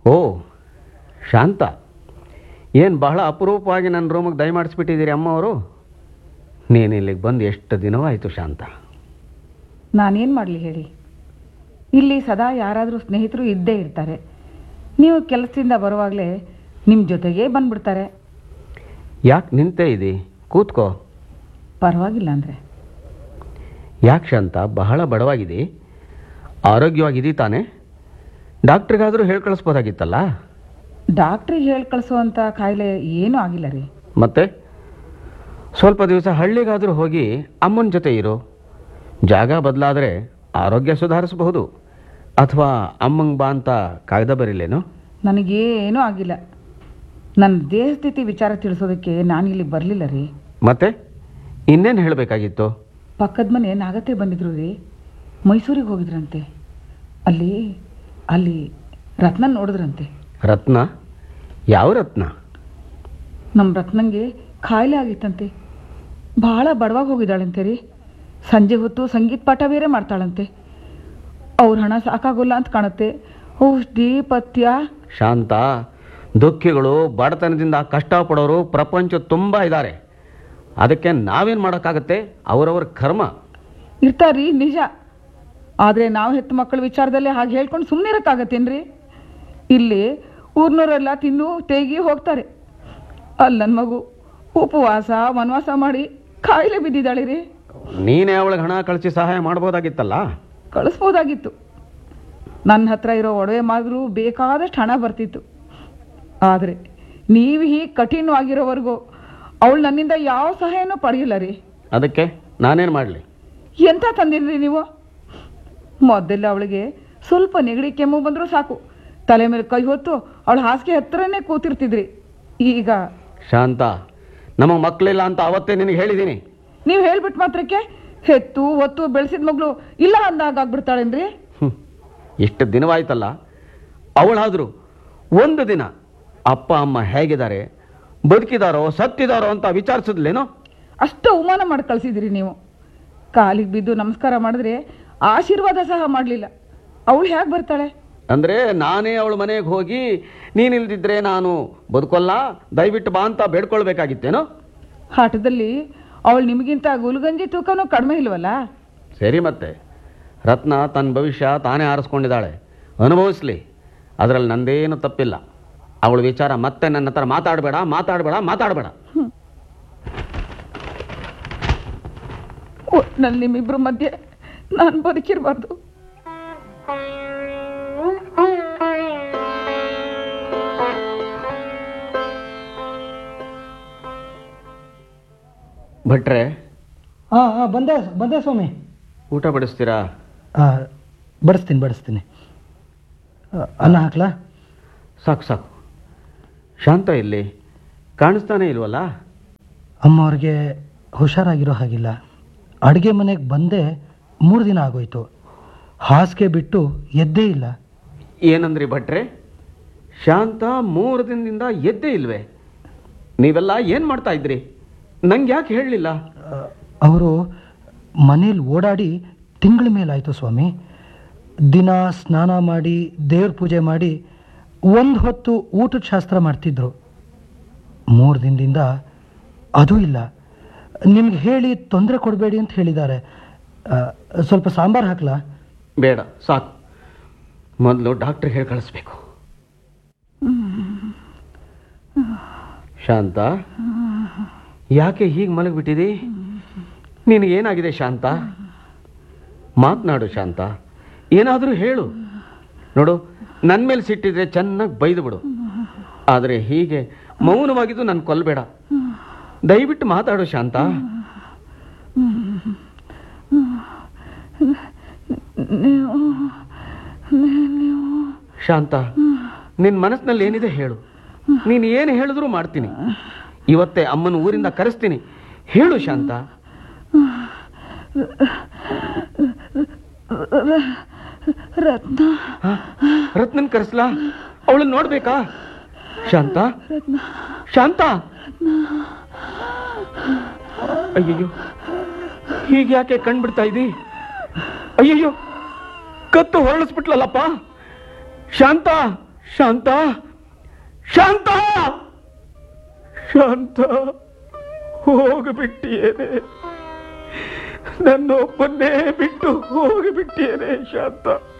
ಓ ಶಾಂತ ಏನು ಬಹಳ ಅಪರೂಪವಾಗಿ ನನ್ನ ರೂಮಿಗೆ ದಯಮಾಡಿಸ್ಬಿಟ್ಟಿದ್ದೀರಿ ಅಮ್ಮ ಅವರು ನೀನು ಇಲ್ಲಿಗೆ ಬಂದು ಎಷ್ಟು ದಿನವಾಯಿತು ಶಾಂತ ನಾನೇನು ಮಾಡಲಿ ಹೇಳಿ ಇಲ್ಲಿ ಸದಾ ಯಾರಾದರೂ ಸ್ನೇಹಿತರು ಇದ್ದೇ ಇರ್ತಾರೆ ನೀವು ಕೆಲಸದಿಂದ ಬರುವಾಗಲೇ ನಿಮ್ಮ ಜೊತೆಗೇ ಬಂದ್ಬಿಡ್ತಾರೆ ಯಾಕೆ ನಿಂತೇ ಇದಿ ಕೂತ್ಕೋ ಪರವಾಗಿಲ್ಲ ಅಂದರೆ ಯಾಕೆ ಶಾಂತ ಬಹಳ ಬಡವಾಗಿದೆ ಆರೋಗ್ಯವಾಗಿದ್ದೀ ತಾನೇ ಡಾಕ್ಟ್ರಿಗಾದರೂ ಹೇಳಿ ಕಳಿಸ್ಬೋದಾಗಿತ್ತಲ್ಲ ಡಾಕ್ಟ್ರಿಗೆ ಹೇಳಿ ಕಳಿಸೋವಂಥ ಕಾಯಿಲೆ ಏನೂ ಆಗಿಲ್ಲ ರೀ ಮತ್ತೆ ಸ್ವಲ್ಪ ದಿವಸ ಹಳ್ಳಿಗಾದರೂ ಹೋಗಿ ಅಮ್ಮನ ಜೊತೆ ಇರು ಜಾಗ ಬದಲಾದರೆ ಆರೋಗ್ಯ ಸುಧಾರಿಸಬಹುದು ಅಥವಾ ಅಮ್ಮಂಗೆ ಬಾ ಅಂತ ಕಾಯ್ದೆ ಬರೀಲೇನು ನನಗೇನೂ ಆಗಿಲ್ಲ ನನ್ನ ದೇಹ ಸ್ಥಿತಿ ವಿಚಾರ ತಿಳಿಸೋದಕ್ಕೆ ನಾನು ಇಲ್ಲಿ ಬರಲಿಲ್ಲ ರೀ ಮತ್ತೆ ಇನ್ನೇನು ಹೇಳಬೇಕಾಗಿತ್ತು ಪಕ್ಕದ ಮನೆ ನಾಗತ್ತೆ ಬಂದಿದ್ರು ರೀ ಮೈಸೂರಿಗೆ ಹೋಗಿದ್ರಂತೆ ಅಲ್ಲಿ ಅಲ್ಲಿ ರತ್ನ ನೋಡಿದ್ರಂತೆ ರತ್ನ ಯಾವ ರತ್ನ ನಮ್ಮ ರತ್ನಂಗೆ ಕಾಯಿಲೆ ಆಗಿತ್ತಂತೆ ಭಾಳ ಬಡವಾಗಿ ಹೋಗಿದ್ದಾಳಂತೆ ರೀ ಸಂಜೆ ಹೊತ್ತು ಸಂಗೀತ ಪಾಠ ಬೇರೆ ಮಾಡ್ತಾಳಂತೆ ಅವ್ರ ಹಣ ಸಾಕಾಗೋಲ್ಲ ಅಂತ ಕಾಣುತ್ತೆ ಔಷಧಿ ಪಥ್ಯ ಶಾಂತ ದುಃಖಿಗಳು ಬಡತನದಿಂದ ಕಷ್ಟಪಡೋರು ಪ್ರಪಂಚ ತುಂಬ ಇದ್ದಾರೆ ಅದಕ್ಕೆ ನಾವೇನು ಮಾಡೋಕ್ಕಾಗತ್ತೆ ಅವರವರ ಕರ್ಮ ಇರ್ತಾರ್ರಿ ನಿಜ ಆದರೆ ನಾವು ಹೆತ್ತು ಮಕ್ಕಳ ವಿಚಾರದಲ್ಲಿ ಹಾಗೆ ಹೇಳ್ಕೊಂಡು ಸುಮ್ಮನೆ ಇರೋಕ್ಕಾಗತ್ತೇನ್ರಿ ಇಲ್ಲಿ ಊರ್ನವರೆಲ್ಲ ತಿನ್ನು ತೇಗಿ ಹೋಗ್ತಾರೆ ಅಲ್ಲಿ ನನ್ನ ಮಗು ಉಪವಾಸ ವನವಾಸ ಮಾಡಿ ಕಾಯಿಲೆ ಬಿದ್ದಿದ್ದಾಳೆ ರೀ ನೀನೇ ಅವಳಿಗೆ ಹಣ ಕಳಿಸಿ ಸಹಾಯ ಮಾಡ್ಬೋದಾಗಿತ್ತಲ್ಲ ಕಳಿಸ್ಬೋದಾಗಿತ್ತು ನನ್ನ ಹತ್ರ ಇರೋ ಒಡವೆ ಮಾದ್ರು ಬೇಕಾದಷ್ಟು ಹಣ ಬರ್ತಿತ್ತು ಆದರೆ ನೀವು ಹೀಗೆ ಕಠಿಣವಾಗಿರೋವರೆಗೂ ಅವಳು ನನ್ನಿಂದ ಯಾವ ಸಹಾಯನೂ ಪಡೆಯಿಲ್ಲ ರೀ ಅದಕ್ಕೆ ನಾನೇನು ಮಾಡಲಿ ಎಂಥ ತಂದಿದ್ರಿ ನೀವು ಮೊದಲೆಲ್ಲ ಅವಳಿಗೆ ಸ್ವಲ್ಪ ನೆಗಡಿ ಕೆಮ್ಮು ಬಂದರೂ ಸಾಕು ತಲೆ ಮೇಲೆ ಕೈ ಹೊತ್ತು ಅವಳ ಹಾಸಿಗೆ ಹತ್ರನೇ ಕೂತಿರ್ತಿದ್ರಿ ಈಗ ಶಾಂತ ನಮಗೆ ಮಕ್ಕಳಿಲ್ಲ ಅಂತ ಅವತ್ತೇ ನಿನಗೆ ಹೇಳಿದ್ದೀನಿ ನೀವು ಹೇಳ್ಬಿಟ್ಟು ಮಾತ್ರಕ್ಕೆ ಹೆತ್ತು ಹೊತ್ತು ಬೆಳೆಸಿದ ಮಗಳು ಇಲ್ಲ ಅಂದಾಗ ಆಗ್ಬಿಡ್ತಾಳೇನ್ರಿ ಹ್ಮ್. ಇಷ್ಟು ದಿನವಾಯ್ತಲ್ಲ ಅವಳಾದರೂ ಒಂದು ದಿನ ಅಪ್ಪ ಅಮ್ಮ ಹೇಗಿದ್ದಾರೆ ಬದುಕಿದಾರೋ ಸತ್ತಿದಾರೋ ಅಂತ ವಿಚಾರಿಸಿದ್ಲೇನೋ ಅಷ್ಟು ಅವಮಾನ ಮಾಡಿ ಕಳಿಸಿದ್ರಿ ನೀವು ಕಾಲಿಗೆ ಬಿದ್ದು ನಮಸ್ಕಾರ ಮಾಡಿದ್ರೆ ಆಶೀರ್ವಾದ ಸಹ ಮಾಡಲಿಲ್ಲ ಅವಳು ಹೇಗೆ ಬರ್ತಾಳೆ ಅಂದರೆ ನಾನೇ ಅವಳ ಮನೆಗೆ ಹೋಗಿ ನೀನಿಲ್ದಿದ್ರೆ ನಾನು ಬದುಕೊಲ್ಲ ದಯವಿಟ್ಟು ಬಾ ಅಂತ ಬೇಡ್ಕೊಳ್ಬೇಕಾಗಿತ್ತೇನೋ ಆಟದಲ್ಲಿ ಅವಳು ನಿಮಗಿಂತ ಗುಲ್ಗಂಜಿ ತೂಕನೂ ಕಡಿಮೆ ಇಲ್ವಲ್ಲ ಸರಿ ಮತ್ತೆ ರತ್ನ ತನ್ನ ಭವಿಷ್ಯ ತಾನೇ ಆರಿಸ್ಕೊಂಡಿದ್ದಾಳೆ ಅನುಭವಿಸ್ಲಿ ಅದರಲ್ಲಿ ನಂದೇನು ತಪ್ಪಿಲ್ಲ ಅವಳ ವಿಚಾರ ಮತ್ತೆ ನನ್ನ ಹತ್ರ ಮಾತಾಡಬೇಡ ಮಾತಾಡಬೇಡ ಮಾತಾಡಬೇಡ ಒಟ್ನಲ್ಲಿ ನಿಮ್ಮಿಬ್ರ ಮಧ್ಯೆ ನಾನು ಬದುಕಿರಬಾರ್ದು ಭಟ್ರೆ ಹಾಂ ಹಾಂ ಬಂದೆ ಬಂದೆ ಸ್ವಾಮಿ ಊಟ ಬಡಿಸ್ತೀರಾ ಹಾಂ ಬಡಿಸ್ತೀನಿ ಬಡಿಸ್ತೀನಿ ಆ, ಅನ್ನ ಹಾಕ್ಲಾ ಸಾಕು ಸಾಕು ಶಾಂತ ಇಲ್ಲಿ ಕಾಣಿಸ್ತಾನೆ ಇಲ್ವಲ್ಲ ಅಮ್ಮ ಅವ್ರಿಗೆ ಹುಷಾರಾಗಿರೋ ಹಾಗಿಲ್ಲ ಅಡುಗೆ ಮನೆಗೆ ಬಂದೆ ಮೂರು ದಿನ ಆಗೋಯ್ತು ಹಾಸಿಗೆ ಬಿಟ್ಟು ಎದ್ದೇ ಇಲ್ಲ ಏನಂದ್ರಿ ಭಟ್ರೆ ಶಾಂತ ಮೂರು ದಿನದಿಂದ ಎದ್ದೇ ಇಲ್ವೇ ನೀವೆಲ್ಲ ಏನು ಮಾಡ್ತಾ ಇದ್ರಿ ನಂಗೆ ಯಾಕೆ ಹೇಳಲಿಲ್ಲ ಅವರು ಮನೇಲಿ ಓಡಾಡಿ ತಿಂಗಳ ಮೇಲಾಯಿತು ಸ್ವಾಮಿ ದಿನ ಸ್ನಾನ ಮಾಡಿ ದೇವ್ರ ಪೂಜೆ ಮಾಡಿ ಒಂದು ಹೊತ್ತು ಊಟದ ಶಾಸ್ತ್ರ ಮಾಡ್ತಿದ್ರು ಮೂರು ದಿನದಿಂದ ಅದೂ ಇಲ್ಲ ನಿಮ್ಗೆ ಹೇಳಿ ತೊಂದರೆ ಕೊಡಬೇಡಿ ಅಂತ ಹೇಳಿದ್ದಾರೆ ಆ, ಸ್ವಲ್ಪ ಸಾಂಬಾರು ಹಾಕ್ಲಾ ಬೇಡ ಸಾಕು ಮೊದಲು ಡಾಕ್ಟ್ರಿಗೆ ಹೇಳಿ ಕಳಿಸ್ಬೇಕು ಶಾಂತ ಯಾಕೆ ಹೀಗೆ ಮಲಗಿಬಿಟ್ಟಿದಿ ನಿನಗೇನಾಗಿದೆ ಶಾಂತ ಮಾತನಾಡು ಶಾಂತ ಏನಾದರೂ ಹೇಳು ನೋಡು ನನ್ನ ಮೇಲೆ ಸಿಟ್ಟಿದ್ರೆ ಚೆನ್ನಾಗಿ ಬೈದು ಬಿಡು ಆದರೆ ಹೀಗೆ ಮೌನವಾಗಿದ್ದು ನಾನು ಕೊಲ್ಲಬೇಡ ದಯವಿಟ್ಟು ಮಾತಾಡು ಶಾಂತ ಶಾಂತ ನಿನ್ನ ಮನಸ್ಸಿನಲ್ಲಿ ಏನಿದೆ ಹೇಳು ನೀನು ಏನು ಹೇಳಿದ್ರೂ ಮಾಡ್ತೀನಿ ಇವತ್ತೇ ಅಮ್ಮನ ಊರಿಂದ ಕರೆಸ್ತೀನಿ ಹೇಳು ಶಾಂತ ರತ್ನ ಹ? ರತ್ನನ್ ಕರೆಸ್ಲಾ ಅವಳನ್ನ ನೋಡ್ಬೇಕಾ ಶಾಂತ ಶಾಂತ ಅಯ್ಯಯ್ಯೋ ಹೀಗೆ ಯಾಕೆ ಕಣ್ಬಿಡ್ತಾ ಇದ್ದಿ ಅಯ್ಯಯ್ಯೋ ಕತ್ತು ಹೊರಳಿಸ್ಬಿಟ್ಲಲ್ಲಪ್ಪ ಶಾಂತ ಶಾಂತ ಶಾಂತ ಶಾಂತ ಹೋಗಿಬಿಟ್ಟಿಯೇನೆ ನನ್ನೊಬ್ಬನ್ನೇ ಬಿಟ್ಟು ಹೋಗಿಬಿಟ್ಟಿಯೇನೆ ಶಾಂತ